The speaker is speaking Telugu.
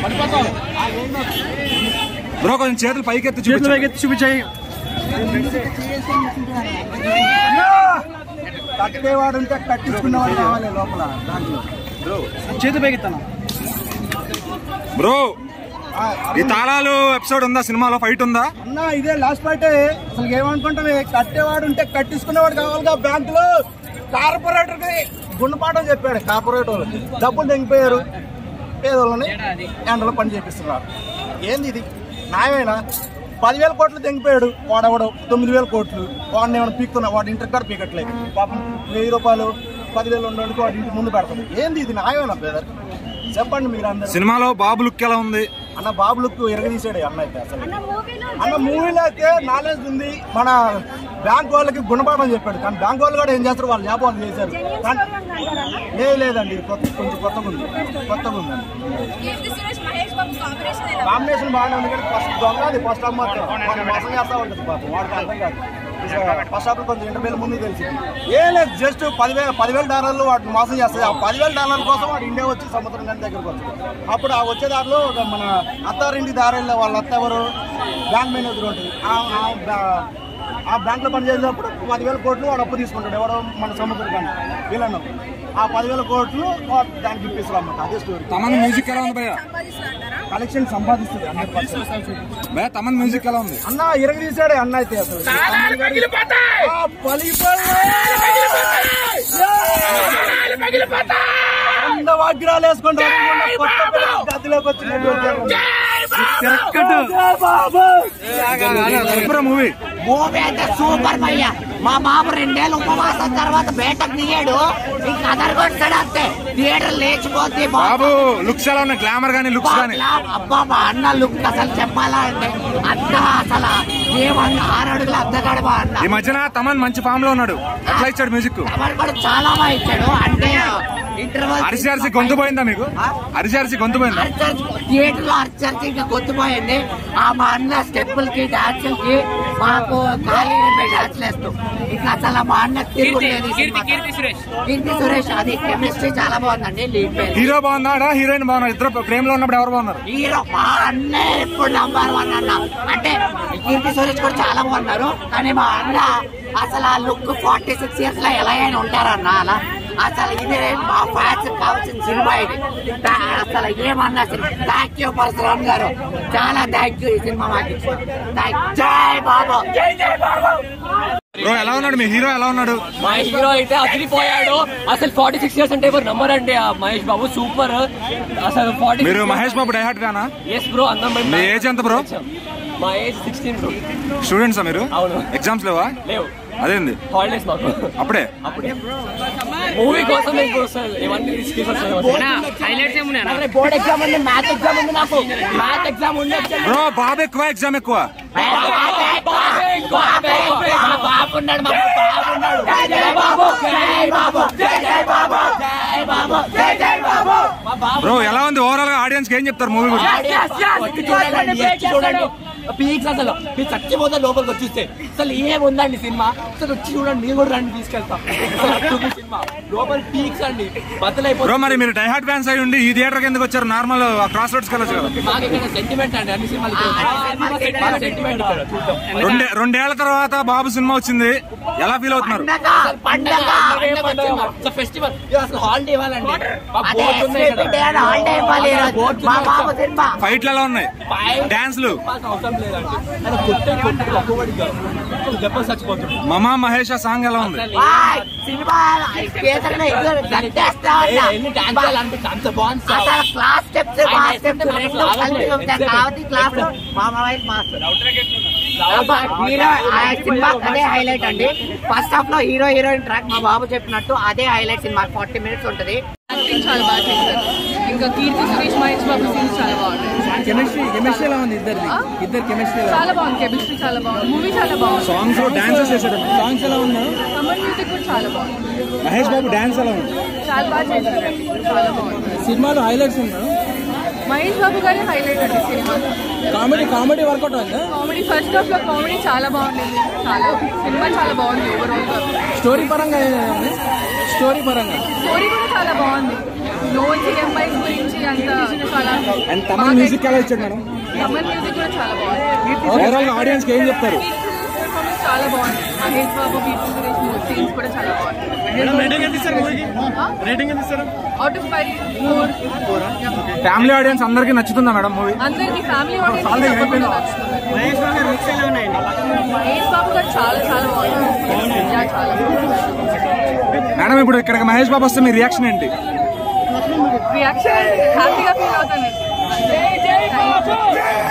బ్రో కొంచెం చేతులు పైకెత్తి చేతులు చూపించు పైకెత్తి చూపించాయి కట్టేవాడు ఉంటే కట్టించుకున్నవాడు కావాలి లోపల దాంట్లో చేతులు పైకెత్తాను బ్రో ఈ తాళాలు ఎపిసోడ్ ఉందా సినిమాలో ఫైట్ ఉందా అన్న ఇదే లాస్ట్ పార్టీ అసలు ఏమనుకుంటామే కట్టేవాడు ఉంటే కట్టించుకునేవాడు కావాలిగా బ్యాంకులో కార్పొరేటర్ కి గుండపాఠం చెప్పాడు కార్పొరేటర్ వాళ్ళకి డబ్బులు తెగిపోయారు పేదోళ్ళని ఎండలో పని చేపిస్తున్నారు ఏంది ఇది న్యాయమేనా పదివేల కోట్లు తెగిపోయాడు వాడెవడు తొమ్మిది వేల కోట్లు వాడిని ఏమైనా పీకుతున్నా వాడి ఇంటికి కూడా పీకట్లేదు పాపం వెయ్యి రూపాయలు పదివేలు ఉండడానికి వాడి ఇంటి ముందు పెడతాడు ఏంది ఇది న్యాయమేనా బ్రదర్ చెప్పండి మీరు అందరు సినిమాలో బాబు లుక్ ఎలా ఉంది అన్న బాబులకు ఎరగదీసాడు అన్న అయితే అసలు అన్న మూవీలో అయితే నాలెడ్జ్ ఉంది మన బ్యాంక్ వాళ్ళకి గుణపాఠం చెప్పాడు కానీ బ్యాంక్ వాళ్ళు కూడా ఏం చేస్తారు వాళ్ళు వ్యాపారం చేశారు కానీ లేదు లేదండి ఇది కొత్త కొంచెం కొత్తగా ఉంది కొత్తగా ఉందండి కీర్తి సురేష్ మహేష్ బాబు కాంబినేషన్ ఎలా కాంబినేషన్ బాగానే ఉంది కానీ ఫస్ట్ దొంగ అది ఫస్ట్ హాఫ్ మాత్రం వాడు మోసం చేస్తా ఉంటుంది పాపం వాడికి అర్థం కాదు ఫస్ట్ హాఫ్ కొంచెం ఇంటర్వ్యూల ముందు తెలిసింది ఏం లేదు జస్ట్ పదివేల పదివేల డాలర్లు వాటిని మోసం చేస్తాయి ఆ పదివేల డాలర్ల కోసం వాడు ఇండియా వచ్చి సముద్రం గంట దగ్గరకు వస్తుంది అప్పుడు ఆ వచ్చే దారిలో ఒక మన అత్తారింటి దారిలో వాళ్ళ అత్త ఎవరు బ్యాంక్ మేనేజర్ ఉంటుంది ఆ- ఆ బ్యా- ఆ బ్యాంక్ లో పనిచేసేటప్పుడు పదివేల కోట్లు వాడు అప్పు తీసుకుంటాడు ఎవడో మన సముద్రం గంట వీళ్ళను ఆ పదివేల కోట్లు వాడు దానికి ఇప్పిస్తారు అన్నమాట అదే స్టోరీ తమన్ మ్యూజిక్ ఎలా ఉంది భయ్య సంపాదిస్తున్నారా కలెక్షన్ సంపాదిస్తుంది హండ్రెడ్ పర్సెంట్ భయ్య తమన్ మ్యూజిక్ ఎలా ఉంది అన్న ఇరగదీశాడే అన్న అయితే అసలు ఆ పలిపల్లి! వంద వజ్రాలు వేసుకుంటే కొత్త పిల్ల గదిలోకి వచ్చినటువంటి సూపర్ మూవీ మూవీ అయితే సూపర్ భయ్య మా బాబు రెండేళ్ళు ఉపవాసం తర్వాత బయటకు దిగాడు ఇంకా అదరగొట్టాడు అంతే థియేటర్ లేచిపోతే బాబు లుక్స్ ఎలా ఉన్నాయి గ్లామర్ గానీ లుక్స్ గానీ అబ్బా మా అన్న లుక్ అసలు చెప్పాలా అంటే అన్న అసలు ఏమన్నా ఆరు అడుగుల అద్దగాడు మా అన్న ఈ మధ్యన తమన్ మంచి ఫామ్ లో ఉన్నాడు ఎట్లా ఇచ్చాడు మ్యూజిక్ ఎవరు కూడా చాలా బాగా ఇచ్చాడు అంటే ఇంటర్వల్ అరిసి అరిసి గొంతు పోయిందా మీకు అరిసి అరిసి గొంతు పోయిందా థియేటర్ లో అర్చర్చి ఇంకా కొట్టుపోయింది ఆ మా అన్న స్టెప్పులకి డాన్సులకి మాకు ఖాళీ డాన్సులు వేస్తాం ఇంకా అసలు మా అన్న తిరుగులేదు ఈ సినిమాకి. కీర్తి సురేష్ అది కెమిస్ట్రీ చాలా బాగుందండి లీడ్ పేరు హీరో బాగున్నాడా హీరోయిన్ బాగున్నారు ఇద్దరు ప్రేమ్ లో ఉన్నప్పుడు ఎవరు బాగున్నారు హీరో మా అన్న ఎప్పుడు నంబర్ వన్ అన్న అంటే కీర్తి సురేష్ కూడా చాలా బాగున్నారు కానీ మా అన్న అసలు ఆ లుక్ ఫార్టీ సిక్స్ ఇయర్స్ లో ఎలా అయినా ఉంటారన్న అలా అసలు ఇది మా ఫ్యాన్స్ కావాల్సిన సినిమా ఇది దా- అసలు ఏమన్నా థ్యాంక్ యూ పరశురామ్ గారు చాలా థ్యాంక్ యూ ఈ సినిమా మాకు ఇచ్చిన. Thank- జై బాబు జై జై బాబు బ్రో ఎలా ఉన్నాడు మీ హీరో ఎలా ఉన్నాడు మా హీరో అయితే అదిరిపోయాడు అసలు ఫార్టీ సిక్స్ ఇయర్స్ అంటే ఎవరు నమ్మరండి ఆ మహేష్ బాబు సూపర్ అసలు ఫార్టీ మీరు మహేష్ బాబు డైహాట్ గానా ఎస్ బ్రో అందం మీ ఏజ్ ఎంత బ్రో మా ఏజ్ సిక్స్టీన్ బ్రో స్టూడెంట్సా మీరు అవును. ఎగ్జామ్స్ లేవా లేవు అదేంది హాలిడేస్ మాకు అప్పుడే అప్పుడే మూవీ కోసం నేను వస్తాను ఇవన్నీ హైలైట్స్ ఏమున్నాయి బోర్డ్ ఎగ్జామ్ ఉంది మ్యాథ్ ఎగ్జామ్ ఉంది నాకు మ్యాథ్ ఎగ్జామ్ ఉంది బ్రో బాబు ఎక్కువ ఎగ్జామ్ ఎక్కువ బాగున్నాడు మా బాగున్నాడు జై జై బాబు జై బాబు జై జై బాబు జై బాబు జై జై బాబు బ్రో ఎలా ఉంది ఓవరాల్ గా ఆడియన్స్ కి ఏం చెప్తారు మూవీ గురించి వచ్చి చూడండి వచ్చి చూడండి పీక్స్ అసలు మీరు చచ్చిపోతే లోపలికి వచ్చేస్తే అసలు ఏముందండి సినిమా అసలు వచ్చి చూడండి మీరు కూడా రండి తీసుకెళ్తాం అసలు అద్భుతం సినిమా లోపల పీక్స్ అండి బ్రో బద్దలైపోతుంది మరి మీరు డైహాట్ ఫ్యాన్స్ అయి ఉండి ఈ థియేటర్ ఎందుకు వచ్చారు నార్మల్ క్రాస్ రోడ్స్ వెళ్ళొచ్చు కదా మాకు ఇక్కడ సెంటిమెంట్ అండి అన్ని సినిమాలు ఇక్కడ సెంటిమెంట్ ఇక్కడ చూద్దాం రెండే రెండేళ్ల తర్వాత బాబు సినిమా వచ్చింది ఎలా ఫీల్ అవుతున్నారు పండగ పండగ ఫెస్టివల్ అసలు హాలిడే ఇవ్వాలండి మా అదే boards ఉన్నాయి SVP ఇక్కడ. డే అని హాలిడే ఇవ్వాలి ఈ రోజు. boards మా ఉన్నాయి బాబు సినిమా ఫైట్లు ఎలా ఉన్నాయి డాన్స్లు మాకు అవసరం లేదండి ఆయన కొట్టే కొట్టు ఒక్కబడి దెబ్బలు చచ్చిపోతుంది మమా మహేష్ సాంగ్ ఎలా ఉంది వాయ్, సినిమా థియేటర్లో ఇద్దరు గంటేస్తా ఏ, ఉన్నా. ఎన్ని డాన్స్ చేయాలనిపిస్తుంది అంత బాగుంది సార్. అసలు క్లాస్ స్టెప్స్ ఆయన మా వేస్తుంటే స్టెప్స్ మనకి రెండు రావట్లేదు. కలిపి ఉంటాయి Exactly. కాబట్టి క్లాస్ మా మొబైల్ మాస్టర్ అబ్బా, రావట్లేదు. హీరో ఆ సినిమా అదే హైలైట్ అండి ఫస్ట్ హాఫ్ లో హీరో హీరోయిన్ ట్రాక్ మా బాబు చెప్పినట్టు అదే హైలైట్ సినిమా ఫార్టీ మినిట్స్ ఉంటది యాక్టింగ్ చాలా బాగా చేశారు ఇంకా కీర్తి సురేష్ మహేష్ బాబు సీన్స్ చాలా బాగున్నాయి కెమిస్ట్రీ కెమిస్ట్రీ ఎలా ఉంది ఇద్దరిది ఇద్దరు కెమిస్ట్రీ ఎలా చాలా బాగుంది కెమిస్ట్రీ చాలా బాగుంది మూవీ చాలా బాగుంది సాంగ్స్ డాన్సెస్ చేశాడు సాంగ్స్ ఎలా ఉన్నా కమల్ మ్యూజిక్ కూడా చాలా బాగుంది మహేష్ బాబు డాన్స్ ఎలా ఉంది చాలా బాగా చేశారు చాలా బాగుంది సినిమాలో హైలైట్స్ ఉన్నా మహేష్ బాబు గారి హైలైట్ అండి సినిమా కామెడీ కామెడీ వర్కౌట్ అయిందా కామెడీ ఫస్ట్ హాఫ్ లో కామెడీ చాలా బాగుంది చాలా సినిమా చాలా బాగుంది ఓవరాల్ గా స్టోరీ పరంగా ఏమైంది? స్టోరీ పరంగా స్టోరీ కూడా చాలా బాగుంది లోన్ ఈఎంఐస్ గురించి అంత చాలా అండ్ తమన్ మ్యూజిక్ ఎలా ఇచ్చాడు మేడం తమన్ మ్యూజిక్ కూడా చాలా బాగుంది ఓవరాల్ గా ఆడియన్స్ కి ఏం చెప్తారు పర్ఫార్మెన్స్ చాలా బాగుంది మహేష్ బాబు కీర్తి సురేష్ సీన్స్ కూడా చాలా బాగుంది out of five four family audience అందరికి నచ్చుతుందా మేడం మూవీ అందరికి ఫ్యామిలీ ఆడియన్స్ తప్పకుండా నచ్చుతుంది మహేష్ బాబు గారు చాలా చాలా బాగుంది యా, చాలా మేడం ఇప్పుడు ఇక్కడికి మహేష్ బాబు వస్తే మీ రియాక్షన్ ఏంటి రియాక్షన్ హ్యాపీగా ఫీల్ అవుతాను